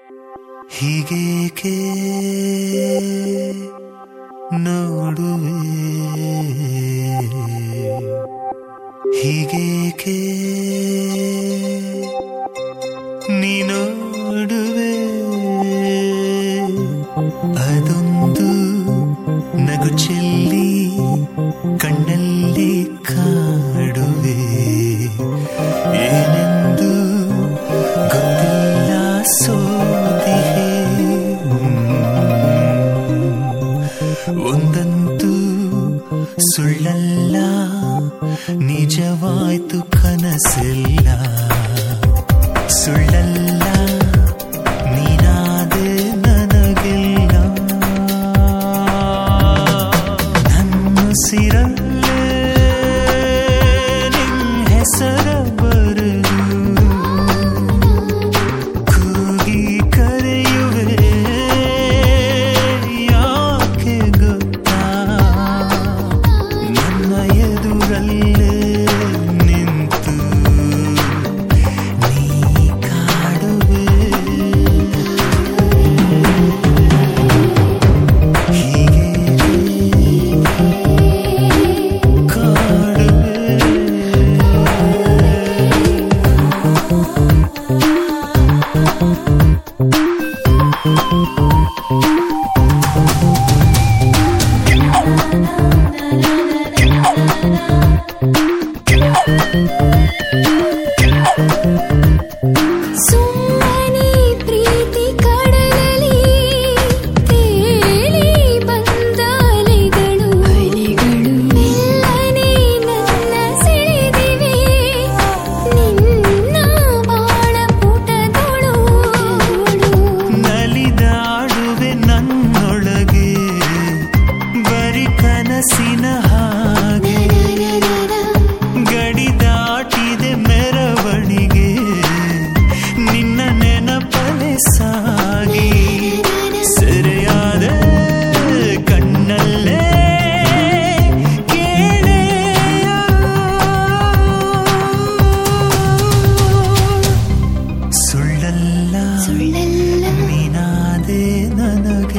ಹೀಗೇಕೆ ನೋಡುವೆ ಹೀಗೇಕೆ ನೀ ನೋಡುವೆ ಅದೊಂದು ನಗು ಚೆಲ್ಲಿ ಕಣ್ಣಲ್ಲಿ ಕಾಡುವೆ ಏನೆಂದು ಗೊತ್ತಿಲ್ಲ ಸೋತಿಹೆ ಒಂದಂತೂ ಸುಳ್ಳಲ್ಲ ನಿಜವಾಯ್ತು ಕನಸೆಲ್ಲ ಸುಳ್ಳಲ್ಲ ನೀನಾದೆ ನನಗೆಲ್ಲ ನನ್ನುಸಿರಲ್ಲೇ ನಿನ್ ಹೆಸರ ಬರೆದು ಕೂಗಿ ಕರೆಯುವೆ ಯಾಕೆ ಗೊತ್ತಾ ನನ್ನ ಎದುರಲ್ಲೇ ನಿಂತು ನೀ ಕಾಡುವೆ ಹೀಗೆ ಕಾಡುವೆ ಸುಮ್ಮನೆ ಪ್ರೀತಿ ಕಡಲಲಿ ತೇಲಿ ಬಂದಾಲೆಗಳು ಮೆಲ್ಲನೆ ನನ್ನ ಸೆಳೆದಿವೆ ನಿನ್ನ ಬಾಳ ಪುಟದೊಳು ನಲಿದಾಡುವೆ ನನ್ನೊಳಗೆ ಬರಿ ಕನಸಿನ ಹಾಗೆ ಗಡಿ ದಾಟಿದೆ ಮೆರವಣಿಗೆ ನಿನ್ನ ನೆನಪಲೆ ಸಾಗಿ ಸೆರೆಯಾದ ಕಣ್ಣಲ್ಲೇ ಕೇಳೆಯ ಸುಳ್ಳಲ್ಲ ಸುಳ್ಳಲ್ಲ ನೀನಾದೆ ನನಗೆ